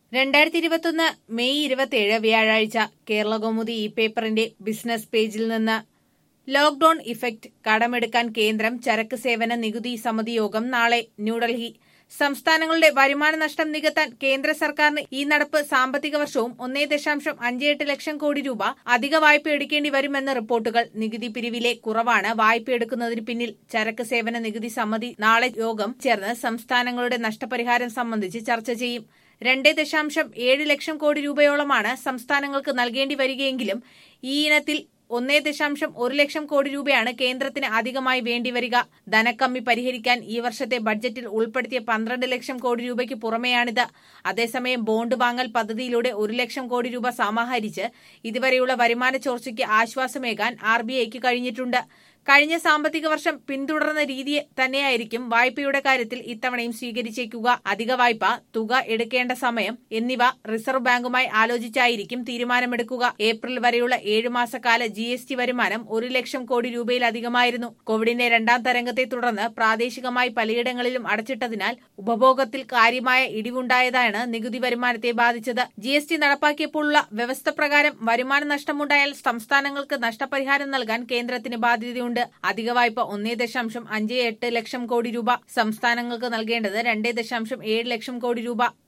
രണ്ടായിരത്തി ഇരുപത്തൊന്ന് മെയ് ഇരുപത്തിയേഴ് വ്യാഴാഴ്ച കേരളകൗമുദി ഇ പേപ്പറിന്റെ ബിസിനസ് പേജിൽ നിന്ന് ലോക്ഡൌൺ ഇഫക്ട് കടമെടുക്കാൻ കേന്ദ്രം ചരക്ക് സേവന നികുതി സമിതി യോഗം നാളെ ന്യൂഡൽഹി സംസ്ഥാനങ്ങളുടെ വരുമാന നഷ്ടം നികത്താൻ കേന്ദ്ര സർക്കാരിന് ഈ നടപ്പ് സാമ്പത്തിക വർഷവും ഒന്നേ ദശാംശം അഞ്ച് എട്ട് ലക്ഷം കോടി രൂപ അധിക വായ്പ എടുക്കേണ്ടി വരുമെന്ന് റിപ്പോർട്ടുകൾ നികുതി പിരിവിലെ കുറവാണ് വായ്പ എടുക്കുന്നതിന് പിന്നിൽ ചരക്ക് സേവന നികുതി സമിതി നാളെ യോഗം ചേർന്ന് സംസ്ഥാനങ്ങളുടെ നഷ്ടപരിഹാരം സംബന്ധിച്ച് ചർച്ച ചെയ്യും രണ്ട് ദശാംശം ഏഴ് ലക്ഷം കോടി രൂപയോളമാണ് സംസ്ഥാനങ്ങൾക്ക് നൽകേണ്ടി വരികയെങ്കിലും ഈ ഇനത്തിൽ ഒന്നേ ദശാംശം ഒരു ലക്ഷം കോടി രൂപയാണ് കേന്ദ്രത്തിന് അധികമായി വേണ്ടിവരിക ധനക്കമ്മി പരിഹരിക്കാൻ ഈ വർഷത്തെ ബഡ്ജറ്റിൽ ഉൾപ്പെടുത്തിയ പന്ത്രണ്ട് ലക്ഷം കോടി രൂപയ്ക്ക് പുറമെയാണിത് അതേസമയം ബോണ്ട് വാങ്ങൽ പദ്ധതിയിലൂടെ ഒരു ലക്ഷം കോടി രൂപ സമാഹരിച്ച് ഇതുവരെയുള്ള വരുമാന ചോർച്ചയ്ക്ക് ആശ്വാസമേകാൻ ആർ ബി ഐക്ക് കഴിഞ്ഞിട്ടുണ്ട് കഴിഞ്ഞ സാമ്പത്തിക വർഷം പിന്തുടർന്ന രീതി തന്നെയായിരിക്കും വായ്പയുടെ കാര്യത്തിൽ ഇത്തവണയും സ്വീകരിച്ചേക്കുക അധിക വായ്പ തുക എടുക്കേണ്ട സമയം എന്നിവ റിസർവ് ബാങ്കുമായി ആലോചിച്ചായിരിക്കും തീരുമാനമെടുക്കുക ഏപ്രിൽ വരെയുള്ള ഏഴു മാസക്കാല ജി എസ് ടി വരുമാനം ഒരു ലക്ഷം കോടി രൂപയിലധികമായിരുന്നു കോവിഡിന്റെ രണ്ടാം തരംഗത്തെ തുടർന്ന് പ്രാദേശികമായി പലയിടങ്ങളിലും അടച്ചിട്ടതിനാൽ ഉപഭോഗത്തിൽ കാര്യമായ ഇടിവുണ്ടായതാണ് നികുതി വരുമാനത്തെ ബാധിച്ചത് ജി എസ് ടി നടപ്പാക്കിയപ്പോഴുള്ള വ്യവസ്ഥ പ്രകാരം വരുമാന നഷ്ടമുണ്ടായാൽ സംസ്ഥാനങ്ങൾക്ക് നഷ്ടപരിഹാരം നൽകാൻ കേന്ദ്രത്തിന് ബാധ്യതയുണ്ട് അധിക വായ്പ ഒന്നേ ദശാംശം അഞ്ച് എട്ട് ലക്ഷം കോടി രൂപ സംസ്ഥാനങ്ങൾക്ക് നൽകേണ്ടത് രണ്ടേ ദശാംശം ഏഴ് ലക്ഷം കോടി രൂപ